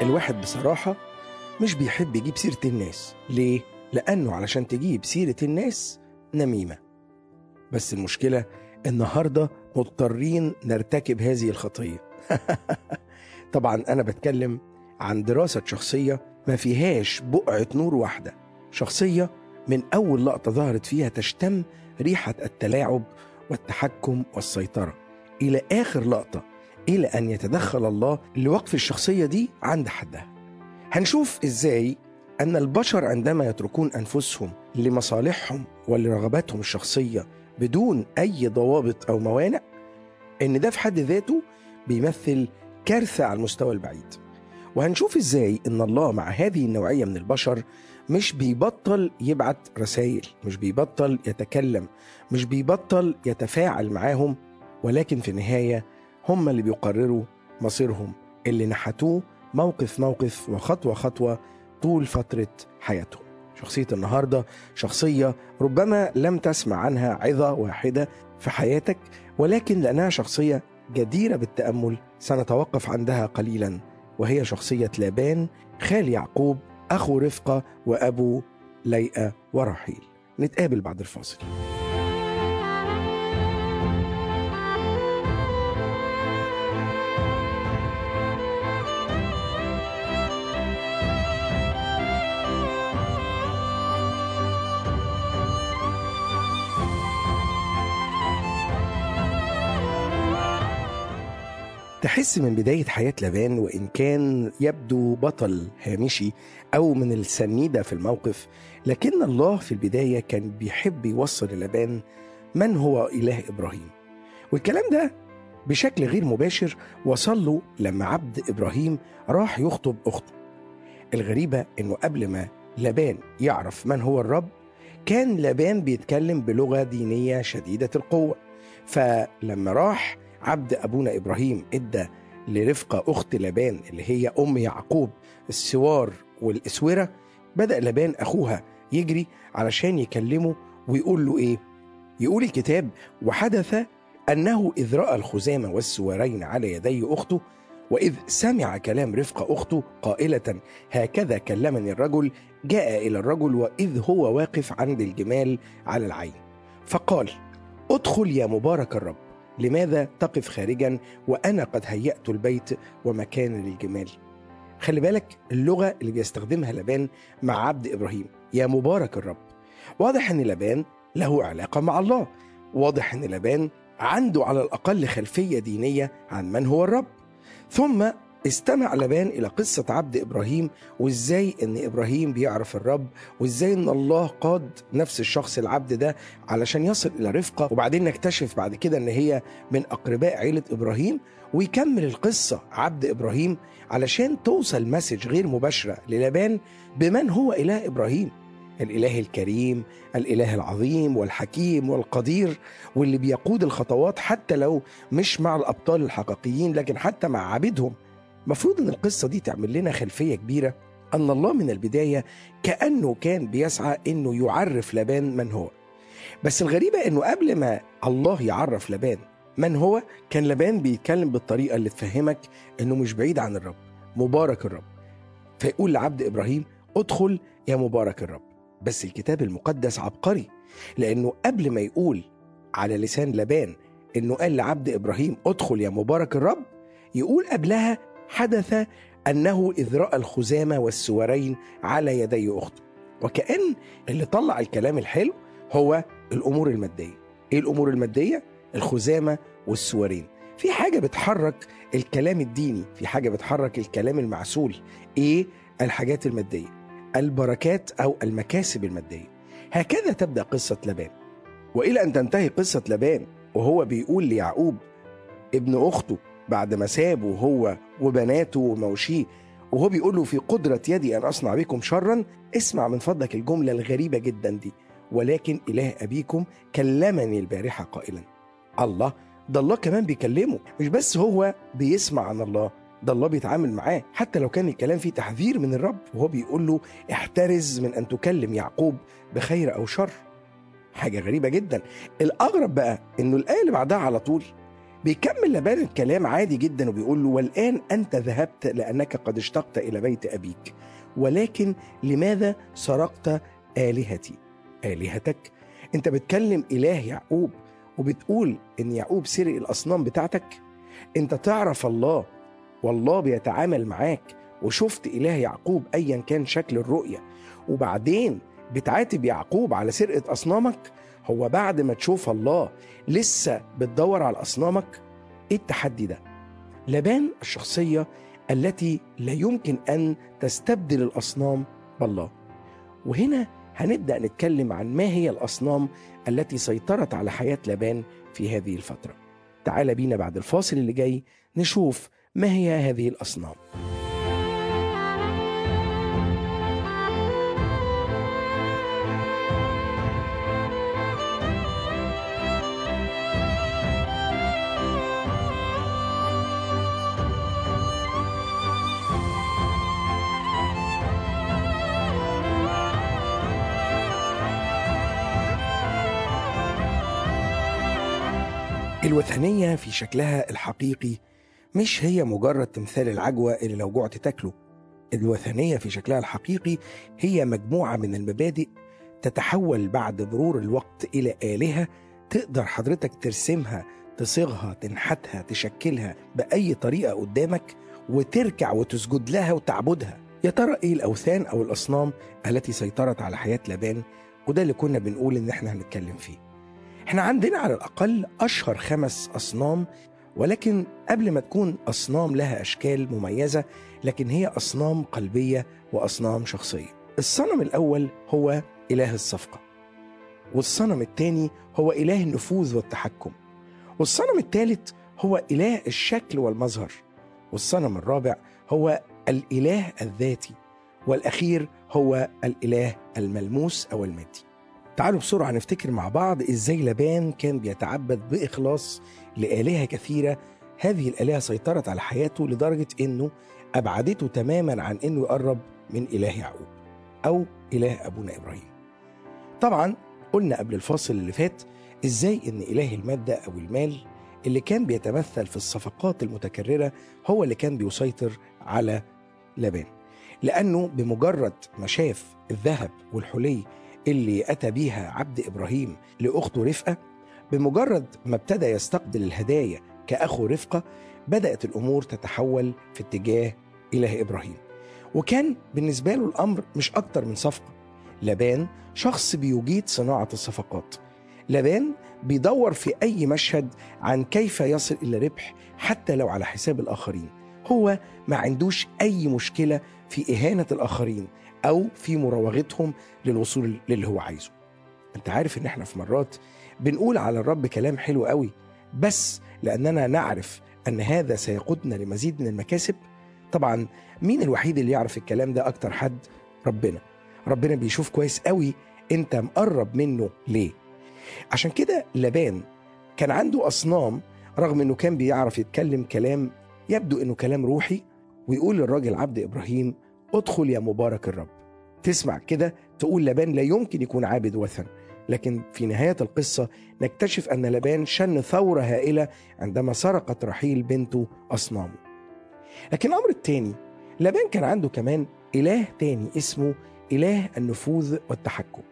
الواحد بصراحة مش بيحب يجيب سيرة الناس ليه؟ لأنه علشان تجيب سيرة الناس نميمة بس المشكلة النهاردة مضطرين نرتكب هذه الخطية طبعا أنا بتكلم عن دراسة شخصية ما فيهاش بقعة نور واحدة شخصية من أول لقطة ظهرت فيها تشتم ريحة التلاعب والتحكم والسيطرة إلى آخر لقطة إلى أن يتدخل الله لوقف الشخصية دي عند حدها هنشوف إزاي أن البشر عندما يتركون أنفسهم لمصالحهم ولرغباتهم الشخصية بدون أي ضوابط أو موانع إن ده في حد ذاته بيمثل كارثة على المستوى البعيد وهنشوف إزاي إن الله مع هذه النوعية من البشر مش بيبطل يبعت رسائل مش بيبطل يتكلم مش بيبطل يتفاعل معاهم ولكن في النهاية هم اللي بيقرروا مصيرهم اللي نحتوه موقف موقف وخطوة خطوة طول فترة حياتهم شخصية النهاردة شخصية ربما لم تسمع عنها عظة واحدة في حياتك ولكن لأنها شخصية جديرة بالتأمل سنتوقف عندها قليلا وهي شخصية لابان خال يعقوب أخو رفقة وأبو ليئة ورحيل نتقابل بعد الفاصل تحس من بداية حياة لابان وإن كان يبدو بطل هامشي أو من السنيدة في الموقف لكن الله في البداية كان بيحب يوصل للابان من هو إله إبراهيم والكلام ده بشكل غير مباشر وصل له لما عبد إبراهيم راح يخطب أخته الغريبة إنه قبل ما لابان يعرف من هو الرب كان لابان بيتكلم بلغة دينية شديدة القوة فلما راح عبد أبونا إبراهيم إدى لرفقة أخت لابان اللي هي أم يعقوب السوار والإسورة بدأ لابان أخوها يجري علشان يكلمه ويقول له إيه يقول الكتاب وحدث أنه إذ رأى الخزامة والسوارين على يدي أخته وإذ سمع كلام رفقة أخته قائلة هكذا كلمني الرجل جاء إلى الرجل وإذ هو واقف عند الجمال على العين فقال ادخل يا مبارك الرب لماذا تقف خارجا وأنا قد هيأت البيت ومكان للجمال خلي بالك اللغة اللي بيستخدمها لبان مع عبد إبراهيم يا مبارك الرب واضح أن لبان له علاقة مع الله واضح أن لبان عنده على الأقل خلفية دينية عن من هو الرب ثم استمع لبان إلى قصة عبد إبراهيم وإزاي إن إبراهيم بيعرف الرب وإزاي إن الله قاد نفس الشخص العبد ده علشان يصل إلى رفقة وبعدين نكتشف بعد كده إن هي من أقرباء عيلة إبراهيم ويكمل القصة عبد إبراهيم علشان توصل مسج غير مباشرة للبان بمن هو إله إبراهيم الإله الكريم الإله العظيم والحكيم والقدير واللي بيقود الخطوات حتى لو مش مع الأبطال الحقيقيين لكن حتى مع عبيدهم مفروض ان القصه دي تعمل لنا خلفيه كبيره ان الله من البدايه كانه كان بيسعى انه يعرف لبان من هو بس الغريبه انه قبل ما الله يعرف لبان من هو كان لبان بيتكلم بالطريقه اللي تفهمك انه مش بعيد عن الرب مبارك الرب فيقول لعبد ابراهيم ادخل يا مبارك الرب بس الكتاب المقدس عبقري لانه قبل ما يقول على لسان لبان انه قال لعبد ابراهيم ادخل يا مبارك الرب يقول قبلها حدث أنه إذ رأى الخزامة والسوارين على يدي أخته وكأن اللي طلع الكلام الحلو هو الأمور المادية إيه الأمور المادية؟ الخزامة والسوارين في حاجة بتحرك الكلام الديني في حاجة بتحرك الكلام المعسول إيه؟ الحاجات المادية البركات أو المكاسب المادية هكذا تبدأ قصة لبان وإلى أن تنتهي قصة لبان وهو بيقول ليعقوب ابن أخته بعد ما سابه هو وبناته وموشيه وهو بيقول له في قدرة يدي أن أصنع بكم شرا اسمع من فضلك الجملة الغريبة جدا دي ولكن إله أبيكم كلمني البارحة قائلا الله ده الله كمان بيكلمه مش بس هو بيسمع عن الله ده الله بيتعامل معاه حتى لو كان الكلام فيه تحذير من الرب وهو بيقول له احترز من أن تكلم يعقوب بخير أو شر حاجة غريبة جدا الأغرب بقى إنه الآية اللي بعدها على طول بيكمل لبان الكلام عادي جدا وبيقول له والآن أنت ذهبت لأنك قد اشتقت إلى بيت أبيك ولكن لماذا سرقت آلهتي آلهتك أنت بتكلم إله يعقوب وبتقول إن يعقوب سرق الأصنام بتاعتك أنت تعرف الله والله بيتعامل معاك وشفت إله يعقوب أيا كان شكل الرؤية وبعدين بتعاتب يعقوب على سرقة أصنامك هو بعد ما تشوف الله لسه بتدور على أصنامك إيه التحدي ده؟ لبان الشخصية التي لا يمكن أن تستبدل الأصنام بالله وهنا هنبدأ نتكلم عن ما هي الأصنام التي سيطرت على حياة لبان في هذه الفترة تعال بينا بعد الفاصل اللي جاي نشوف ما هي هذه الأصنام الوثنية في شكلها الحقيقي مش هي مجرد تمثال العجوة اللي لو جعت تاكله الوثنية في شكلها الحقيقي هي مجموعة من المبادئ تتحول بعد مرور الوقت إلى آلهة تقدر حضرتك ترسمها تصيغها تنحتها تشكلها بأي طريقة قدامك وتركع وتسجد لها وتعبدها يا ترى ايه الاوثان او الاصنام التي سيطرت على حياه لبان وده اللي كنا بنقول ان احنا هنتكلم فيه احنا عندنا على الاقل اشهر خمس اصنام ولكن قبل ما تكون اصنام لها اشكال مميزه لكن هي اصنام قلبيه واصنام شخصيه الصنم الاول هو اله الصفقه والصنم الثاني هو اله النفوذ والتحكم والصنم الثالث هو اله الشكل والمظهر والصنم الرابع هو الاله الذاتي والاخير هو الاله الملموس او المادي تعالوا بسرعه نفتكر مع بعض ازاي لبان كان بيتعبد باخلاص لالهه كثيره هذه الالهه سيطرت على حياته لدرجه انه ابعدته تماما عن انه يقرب من اله يعقوب او اله ابونا ابراهيم طبعا قلنا قبل الفاصل اللي فات ازاي ان اله الماده او المال اللي كان بيتمثل في الصفقات المتكرره هو اللي كان بيسيطر على لبان لانه بمجرد ما شاف الذهب والحلي اللي اتى بيها عبد ابراهيم لاخته رفقه بمجرد ما ابتدى يستقبل الهدايا كاخو رفقه بدات الامور تتحول في اتجاه اله ابراهيم وكان بالنسبه له الامر مش اكتر من صفقه لبان شخص بيجيد صناعه الصفقات لبان بيدور في اي مشهد عن كيف يصل الى ربح حتى لو على حساب الاخرين هو ما عندوش اي مشكله في اهانه الاخرين او في مراوغتهم للوصول للي هو عايزه انت عارف ان احنا في مرات بنقول على الرب كلام حلو قوي بس لاننا نعرف ان هذا سيقودنا لمزيد من المكاسب طبعا مين الوحيد اللي يعرف الكلام ده اكتر حد ربنا ربنا بيشوف كويس قوي انت مقرب منه ليه عشان كده لبان كان عنده اصنام رغم انه كان بيعرف يتكلم كلام يبدو انه كلام روحي ويقول للراجل عبد ابراهيم ادخل يا مبارك الرب تسمع كده تقول لبان لا يمكن يكون عابد وثن لكن في نهاية القصة نكتشف أن لبان شن ثورة هائلة عندما سرقت رحيل بنته أصنامه لكن الأمر الثاني لبان كان عنده كمان إله تاني اسمه إله النفوذ والتحكم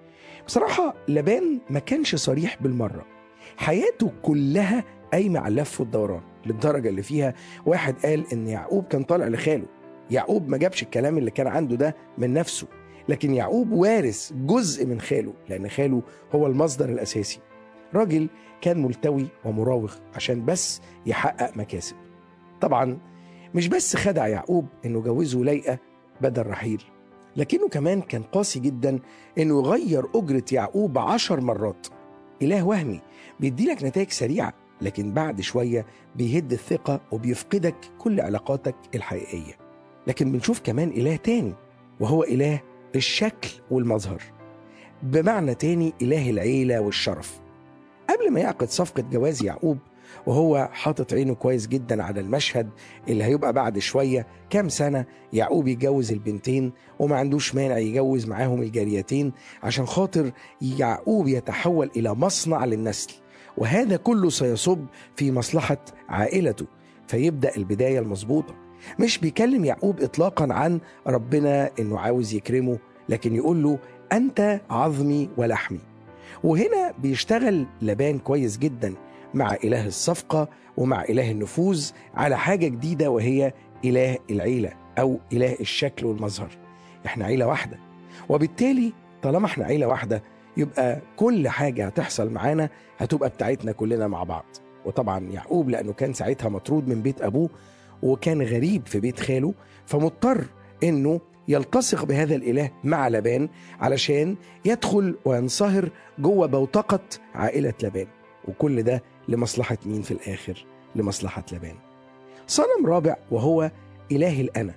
بصراحة لبان ما كانش صريح بالمرة حياته كلها قايمة على اللف والدوران للدرجة اللي فيها واحد قال إن يعقوب كان طالع لخاله يعقوب ما جابش الكلام اللي كان عنده ده من نفسه لكن يعقوب وارث جزء من خاله لأن خاله هو المصدر الأساسي راجل كان ملتوي ومراوغ عشان بس يحقق مكاسب طبعا مش بس خدع يعقوب انه جوزه ليئة بدل رحيل لكنه كمان كان قاسي جدا انه يغير اجرة يعقوب عشر مرات اله وهمي بيديلك نتائج سريعة لكن بعد شوية بيهد الثقة وبيفقدك كل علاقاتك الحقيقية لكن بنشوف كمان اله تاني وهو اله الشكل والمظهر بمعنى تاني اله العيلة والشرف قبل ما يعقد صفقة جواز يعقوب وهو حاطط عينه كويس جدا على المشهد اللي هيبقى بعد شوية كام سنة يعقوب يتجوز البنتين وما عندوش مانع يجوز معاهم الجاريتين عشان خاطر يعقوب يتحول إلى مصنع للنسل وهذا كله سيصب في مصلحة عائلته فيبدأ البداية المظبوطة مش بيكلم يعقوب إطلاقا عن ربنا إنه عاوز يكرمه لكن يقول له أنت عظمي ولحمي وهنا بيشتغل لبان كويس جدا مع إله الصفقة ومع إله النفوذ على حاجة جديدة وهي إله العيلة أو إله الشكل والمظهر إحنا عيلة واحدة وبالتالي طالما إحنا عيلة واحدة يبقى كل حاجة هتحصل معانا هتبقى بتاعتنا كلنا مع بعض وطبعا يعقوب لأنه كان ساعتها مطرود من بيت أبوه وكان غريب في بيت خاله فمضطر إنه يلتصق بهذا الإله مع لبان علشان يدخل وينصهر جوه بوتقة عائلة لبان وكل ده لمصلحة مين في الآخر؟ لمصلحة لبان صنم رابع وهو إله الأنا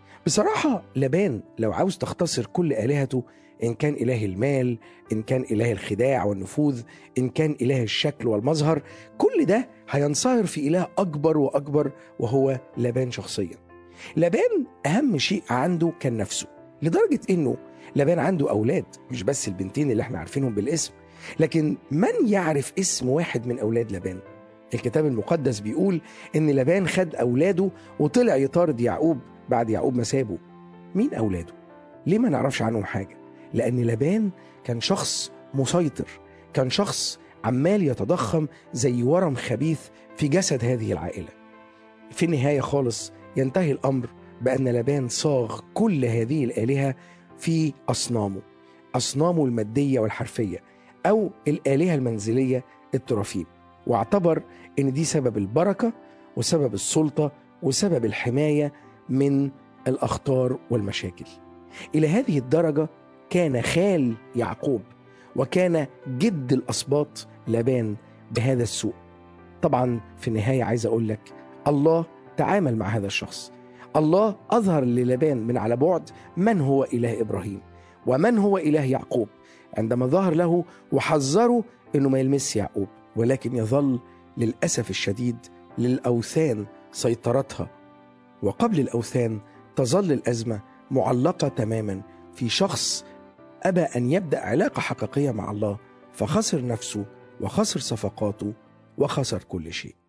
بصراحة لبان لو عاوز تختصر كل آلهته إن كان إله المال إن كان إله الخداع والنفوذ إن كان إله الشكل والمظهر كل ده هينصهر في إله أكبر وأكبر وهو لبان شخصيا لبان أهم شيء عنده كان نفسه لدرجة إنه لبان عنده أولاد مش بس البنتين اللي احنا عارفينهم بالاسم لكن من يعرف اسم واحد من أولاد لبان الكتاب المقدس بيقول إن لبان خد أولاده وطلع يطارد يعقوب بعد يعقوب ما سابه مين أولاده؟ ليه ما نعرفش عنهم حاجة؟ لأن لبان كان شخص مسيطر كان شخص عمال يتضخم زي ورم خبيث في جسد هذه العائلة في النهاية خالص ينتهي الأمر بأن لبان صاغ كل هذه الآلهة في أصنامه أصنامه المادية والحرفية أو الآلهة المنزلية الترافيم واعتبر أن دي سبب البركة وسبب السلطة وسبب الحماية من الأخطار والمشاكل إلى هذه الدرجة كان خال يعقوب وكان جد الأسباط لبان بهذا السوء طبعا في النهاية عايز أقول لك الله تعامل مع هذا الشخص الله أظهر للبان من على بعد من هو إله إبراهيم ومن هو إله يعقوب عندما ظهر له وحذره أنه ما يلمس يعقوب ولكن يظل للأسف الشديد للأوثان سيطرتها وقبل الأوثان تظل الأزمة معلقة تماما في شخص أبى أن يبدأ علاقة حقيقية مع الله فخسر نفسه وخسر صفقاته وخسر كل شيء